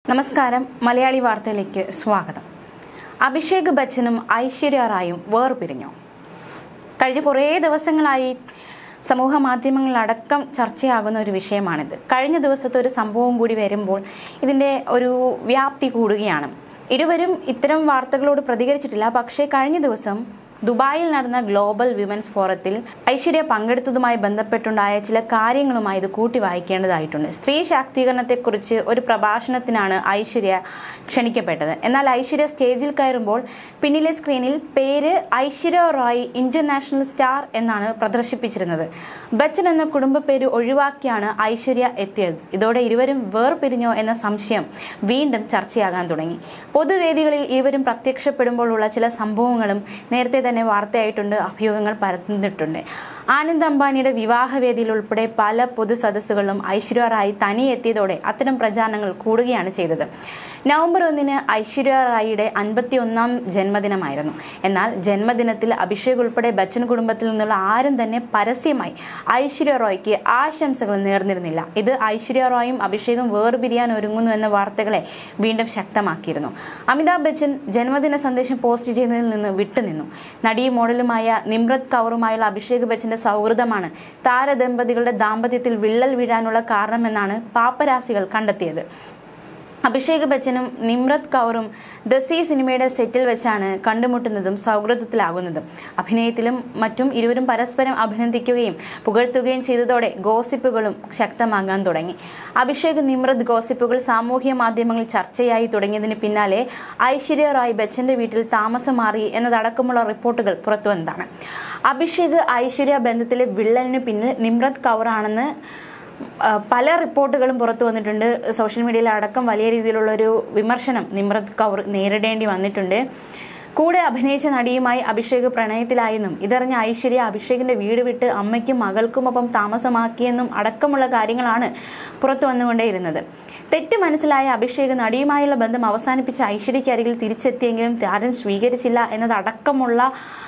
നമസ്കാരം മലയാളി വാർത്തയിലേക്ക് സ്വാഗതം അഭിഷേക് ബച്ചനും ഐശ്വര്യ റായും വേർപിരിഞ്ഞു കഴിഞ്ഞ കുറേ ദിവസങ്ങളായി സമൂഹ മാധ്യമങ്ങളിലടക്കം ചർച്ചയാകുന്ന ഒരു വിഷയമാണിത് കഴിഞ്ഞ ദിവസത്തെ ഒരു സംഭവം കൂടി വരുമ്പോൾ ഇതിൻ്റെ ഒരു വ്യാപ്തി കൂടുകയാണ് ഇരുവരും ഇത്തരം വാർത്തകളോട് പ്രതികരിച്ചിട്ടില്ല പക്ഷേ കഴിഞ്ഞ ദിവസം ദുബായിൽ നടന്ന ഗ്ലോബൽ വിമൻസ് ഫോറത്തിൽ ഐശ്വര്യ പങ്കെടുത്തതുമായി ബന്ധപ്പെട്ടുണ്ടായ ചില കാര്യങ്ങളുമായി ഇത് കൂട്ടി വായിക്കേണ്ടതായിട്ടുണ്ട് സ്ത്രീ ശാക്തീകരണത്തെക്കുറിച്ച് ഒരു പ്രഭാഷണത്തിനാണ് ഐശ്വര്യ ക്ഷണിക്കപ്പെട്ടത് എന്നാൽ ഐശ്വര്യ സ്റ്റേജിൽ കയറുമ്പോൾ പിന്നിലെ സ്ക്രീനിൽ പേര് ഐശ്വര്യ റോയ് ഇന്റർനാഷണൽ സ്റ്റാർ എന്നാണ് പ്രദർശിപ്പിച്ചിരുന്നത് ബച്ചൻ എന്ന കുടുംബ പേര് ഒഴിവാക്കിയാണ് ഐശ്വര്യ എത്തിയത് ഇതോടെ ഇരുവരും വേർപിരിഞ്ഞോ എന്ന സംശയം വീണ്ടും ചർച്ചയാകാൻ തുടങ്ങി പൊതുവേദികളിൽ ഇരുവരും പ്രത്യക്ഷപ്പെടുമ്പോൾ ഉള്ള ചില സംഭവങ്ങളും നേരത്തെ തന്നെ വാർത്തയായിട്ടുണ്ട് അഭ്യൂഹങ്ങൾ പരന്നിട്ടുണ്ട് ആനന്ദ് അംബാനിയുടെ വിവാഹവേദിയിൽ ഉൾപ്പെടെ പല പൊതു സദസ്സുകളിലും ഐശ്വര്യ റായ് തനിയെത്തിയതോടെ അത്തരം പ്രചാരണങ്ങൾ കൂടുകയാണ് ചെയ്തത് നവംബർ ഒന്നിന് ഐശ്വര്യ റായിയുടെ അൻപത്തി ഒന്നാം ജന്മദിനമായിരുന്നു എന്നാൽ ജന്മദിനത്തിൽ അഭിഷേക് ഉൾപ്പെടെ ബച്ചൻ കുടുംബത്തിൽ നിന്നുള്ള ആരും തന്നെ പരസ്യമായി ഐശ്വര്യ റോയ്ക്ക് ആശംസകൾ നേർന്നിരുന്നില്ല ഇത് ഐശ്വര്യ റോയും അഭിഷേകും വേർപിരിയാൻ ഒരുങ്ങുന്നു എന്ന വാർത്തകളെ വീണ്ടും ശക്തമാക്കിയിരുന്നു അമിതാഭ് ബച്ചൻ ജന്മദിന സന്ദേശം പോസ്റ്റ് ചെയ്തതിൽ നിന്ന് വിട്ടുനിന്നു നടിയും മോഡലുമായ നിമ്രത് കൗറുമായുള്ള അഭിഷേക് ബച്ചന്റെ സൗഹൃദമാണ് താരദമ്പതികളുടെ ദാമ്പത്യത്തിൽ വിള്ളൽ വീഴാനുള്ള കാരണമെന്നാണ് പാപ്പരാസികൾ കണ്ടെത്തിയത് അഭിഷേക് ബച്ചനും നിമ്രത് കൗറും ദസി സിനിമയുടെ സെറ്റിൽ വെച്ചാണ് കണ്ടുമുട്ടുന്നതും സൗഹൃദത്തിലാകുന്നതും അഭിനയത്തിലും മറ്റും ഇരുവരും പരസ്പരം അഭിനന്ദിക്കുകയും പുകഴ്ത്തുകയും ചെയ്തതോടെ ഗോസിപ്പുകളും ശക്തമാകാൻ തുടങ്ങി അഭിഷേക് നിമ്രത് ഗോസിപ്പുകൾ സാമൂഹ്യ മാധ്യമങ്ങളിൽ ചർച്ചയായി തുടങ്ങിയതിന് പിന്നാലെ ഐശ്വര്യ റായ് ബച്ചന്റെ വീട്ടിൽ താമസം മാറി എന്നതടക്കമുള്ള റിപ്പോർട്ടുകൾ പുറത്തുവന്നതാണ് അഭിഷേക് ഐശ്വര്യ ബന്ധത്തിലെ വിള്ളലിന് പിന്നിൽ നിമ്രത് കൗറാണെന്ന് പല റിപ്പോർട്ടുകളും പുറത്തു വന്നിട്ടുണ്ട് സോഷ്യൽ മീഡിയയിൽ അടക്കം വലിയ രീതിയിലുള്ള ഒരു വിമർശനം നിമ്രത് കൗർ നേരിടേണ്ടി വന്നിട്ടുണ്ട് കൂടെ അഭിനയിച്ച നടിയുമായി അഭിഷേക് പ്രണയത്തിലായെന്നും ഇതറിഞ്ഞ ഐശ്വര്യ അഭിഷേകിന്റെ വീട് വിട്ട് അമ്മയ്ക്കും മകൾക്കുമൊപ്പം താമസമാക്കിയെന്നും അടക്കമുള്ള കാര്യങ്ങളാണ് പുറത്തു വന്നുകൊണ്ടേയിരുന്നത് തെറ്റ് മനസ്സിലായ അഭിഷേക് നടിയുമായുള്ള ബന്ധം അവസാനിപ്പിച്ച ഐശ്വര്യയ്ക്ക് അരികിൽ തിരിച്ചെത്തിയെങ്കിലും താരം സ്വീകരിച്ചില്ല എന്നതടക്കമുള്ള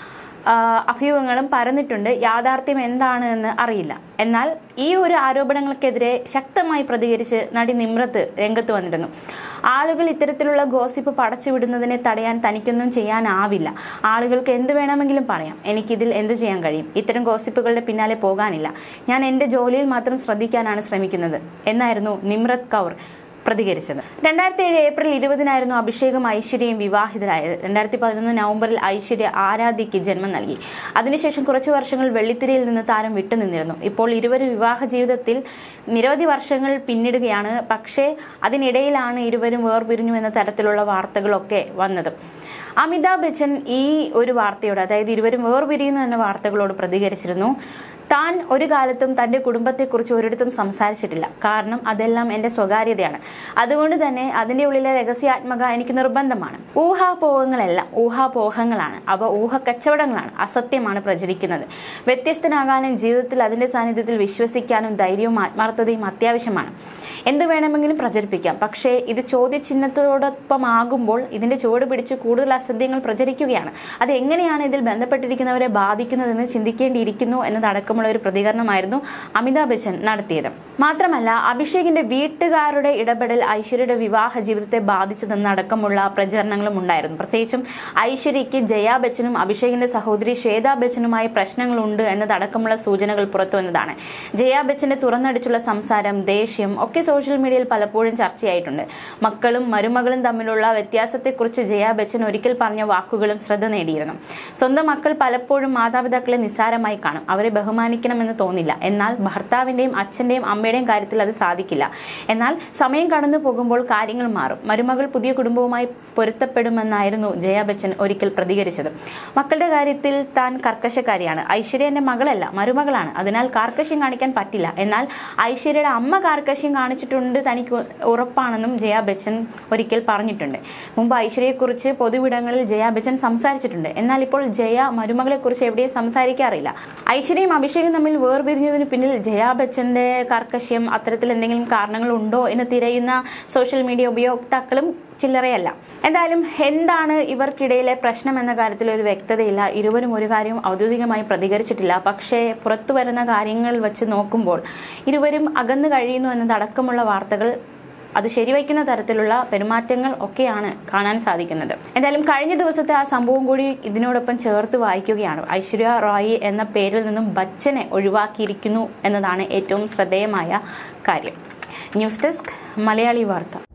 അഭ്യൂഹങ്ങളും പരന്നിട്ടുണ്ട് യാഥാർത്ഥ്യം എന്താണ് എന്ന് അറിയില്ല എന്നാൽ ഈ ഒരു ആരോപണങ്ങൾക്കെതിരെ ശക്തമായി പ്രതികരിച്ച് നടി നിമ്രത്ത് രംഗത്ത് വന്നിരുന്നു ആളുകൾ ഇത്തരത്തിലുള്ള ഗോസിപ്പ് പടച്ചുവിടുന്നതിനെ തടയാൻ തനിക്കൊന്നും ചെയ്യാനാവില്ല ആളുകൾക്ക് എന്ത് വേണമെങ്കിലും പറയാം എനിക്കിതിൽ എന്ത് ചെയ്യാൻ കഴിയും ഇത്തരം ഗോസിപ്പുകളുടെ പിന്നാലെ പോകാനില്ല ഞാൻ എൻ്റെ ജോലിയിൽ മാത്രം ശ്രദ്ധിക്കാനാണ് ശ്രമിക്കുന്നത് എന്നായിരുന്നു നിമ്രത് കൗർ പ്രതികരിച്ചത് രണ്ടായിരത്തി ഏഴ് ഏപ്രിൽ ഇരുപതിനായിരുന്നു അഭിഷേകും ഐശ്വര്യയും വിവാഹിതരായത് രണ്ടായിരത്തി പതിനൊന്ന് നവംബറിൽ ഐശ്വര്യ ആരാധ്യയ്ക്ക് ജന്മം നൽകി അതിനുശേഷം കുറച്ചു വർഷങ്ങൾ വെള്ളിത്തിരയിൽ നിന്ന് താരം വിട്ടുനിന്നിരുന്നു ഇപ്പോൾ ഇരുവരും വിവാഹ ജീവിതത്തിൽ നിരവധി വർഷങ്ങൾ പിന്നിടുകയാണ് പക്ഷേ അതിനിടയിലാണ് ഇരുവരും വേർപിരിഞ്ഞു എന്ന തരത്തിലുള്ള വാർത്തകളൊക്കെ വന്നത് അമിതാഭ് ബച്ചൻ ഈ ഒരു വാർത്തയോട് അതായത് ഇരുവരും വേർപിരിയുന്നു എന്ന വാർത്തകളോട് പ്രതികരിച്ചിരുന്നു താൻ ഒരു കാലത്തും തൻ്റെ കുടുംബത്തെക്കുറിച്ച് ഒരിടത്തും സംസാരിച്ചിട്ടില്ല കാരണം അതെല്ലാം എൻ്റെ സ്വകാര്യതയാണ് അതുകൊണ്ട് തന്നെ അതിൻ്റെ ഉള്ളിലെ രഹസ്യാത്മക എനിക്ക് നിർബന്ധമാണ് ഊഹാപോഹങ്ങളെല്ലാം ഊഹാപോഹങ്ങളാണ് അവ ഊഹ കച്ചവടങ്ങളാണ് അസത്യമാണ് പ്രചരിക്കുന്നത് വ്യത്യസ്തനാകാനും ജീവിതത്തിൽ അതിൻ്റെ സാന്നിധ്യത്തിൽ വിശ്വസിക്കാനും ധൈര്യവും ആത്മാർത്ഥതയും അത്യാവശ്യമാണ് എന്ത് വേണമെങ്കിലും പ്രചരിപ്പിക്കാം പക്ഷേ ഇത് ചോദ്യചിഹ്നത്തോടൊപ്പം ആകുമ്പോൾ ഇതിൻ്റെ ചുവട് പിടിച്ച് കൂടുതൽ അസത്യങ്ങൾ പ്രചരിക്കുകയാണ് അത് എങ്ങനെയാണ് ഇതിൽ ബന്ധപ്പെട്ടിരിക്കുന്നവരെ ബാധിക്കുന്നതെന്ന് ചിന്തിക്കേണ്ടിയിരിക്കുന്നു എന്നതടക്കമുള്ള ഒരു പ്രതികരണമായിരുന്നു അമിതാഭ് ബച്ചൻ നടത്തിയത് മാത്രമല്ല അഭിഷേകിന്റെ വീട്ടുകാരുടെ ഇടപെടൽ ഐശ്വര്യയുടെ വിവാഹ ജീവിതത്തെ ബാധിച്ചതെന്നടക്കമുള്ള പ്രചരണങ്ങളും ഉണ്ടായിരുന്നു പ്രത്യേകിച്ചും ഐശ്വര്യയ്ക്ക് ജയാ ബച്ചനും അഭിഷേകിന്റെ സഹോദരി ശ്വേതാ ബച്ചനുമായി പ്രശ്നങ്ങളുണ്ട് എന്നതടക്കമുള്ള സൂചനകൾ പുറത്തു വന്നതാണ് ജയാ ബച്ചന്റെ തുറന്നടിച്ചുള്ള സംസാരം ദേഷ്യം ഒക്കെ സോഷ്യൽ മീഡിയയിൽ പലപ്പോഴും ചർച്ചയായിട്ടുണ്ട് മക്കളും മരുമകളും തമ്മിലുള്ള വ്യത്യാസത്തെക്കുറിച്ച് ജയാ ബച്ചൻ ഒരിക്കൽ പറഞ്ഞ വാക്കുകളും ശ്രദ്ധ നേടിയിരുന്നു സ്വന്തം മക്കൾ പലപ്പോഴും മാതാപിതാക്കളെ നിസ്സാരമായി കാണും അവരെ ബഹുമാനിക്കണമെന്ന് തോന്നില്ല എന്നാൽ ഭർത്താവിന്റെയും അച്ഛന്റെയും അമ്മയുടെയും കാര്യത്തിൽ അത് സാധിക്കില്ല എന്നാൽ സമയം കടന്നു പോകുമ്പോൾ കാര്യങ്ങൾ മാറും മരുമകൾ പുതിയ കുടുംബവുമായി പൊരുത്തപ്പെടുമെന്നായിരുന്നു ജയാ ബച്ചൻ ഒരിക്കൽ പ്രതികരിച്ചത് മക്കളുടെ കാര്യത്തിൽ താൻ കർക്കശക്കാരിയാണ് ഐശ്വര്യ എന്റെ മകളല്ല മരുമകളാണ് അതിനാൽ കാർക്കശ്യം കാണിക്കാൻ പറ്റില്ല എന്നാൽ ഐശ്വര്യയുടെ അമ്മ കാർക്കശ്യം കാണിച്ചിട്ടുണ്ട് തനിക്ക് ഉറപ്പാണെന്നും ജയാ ബച്ചൻ ഒരിക്കൽ പറഞ്ഞിട്ടുണ്ട് മുമ്പ് ഐശ്വര്യയെക്കുറിച്ച് പൊതുവിടങ്ങളിൽ ജയാ ബച്ചൻ സംസാരിച്ചിട്ടുണ്ട് എന്നാൽ ഇപ്പോൾ ജയ മരുമകളെക്കുറിച്ച് എവിടെയും സംസാരിക്കാറില്ല ഐശ്വര്യയും അഭിഷേകും തമ്മിൽ വേർപിരിഞ്ഞതിന് പിന്നിൽ ജയാ ബച്ചന്റെ കാർക്കശ്യം അത്തരത്തിൽ എന്തെങ്കിലും കാരണങ്ങളുണ്ടോ എന്ന് തിരയുന്ന സോഷ്യൽ മീഡിയ ഉപയോക്താക്കളും ചില്ലറയല്ല എന്തായാലും എന്താണ് ഇവർക്കിടയിലെ പ്രശ്നം എന്ന കാര്യത്തിൽ ഒരു വ്യക്തതയില്ല ഇരുവരും ഒരു കാര്യവും ഔദ്യോഗികമായി പ്രതികരിച്ചിട്ടില്ല പക്ഷേ പുറത്തു വരുന്ന കാര്യങ്ങൾ വെച്ച് നോക്കുമ്പോൾ ഇരുവരും അകന്നു കഴിയുന്നു എന്നതടക്കമുള്ള വാർത്തകൾ അത് ശരിവയ്ക്കുന്ന തരത്തിലുള്ള പെരുമാറ്റങ്ങൾ ഒക്കെയാണ് കാണാൻ സാധിക്കുന്നത് എന്തായാലും കഴിഞ്ഞ ദിവസത്തെ ആ സംഭവം കൂടി ഇതിനോടൊപ്പം ചേർത്ത് വായിക്കുകയാണ് ഐശ്വര്യ റായി എന്ന പേരിൽ നിന്നും ബച്ചനെ ഒഴിവാക്കിയിരിക്കുന്നു എന്നതാണ് ഏറ്റവും ശ്രദ്ധേയമായ കാര്യം ന്യൂസ് ഡെസ്ക് മലയാളി വാർത്ത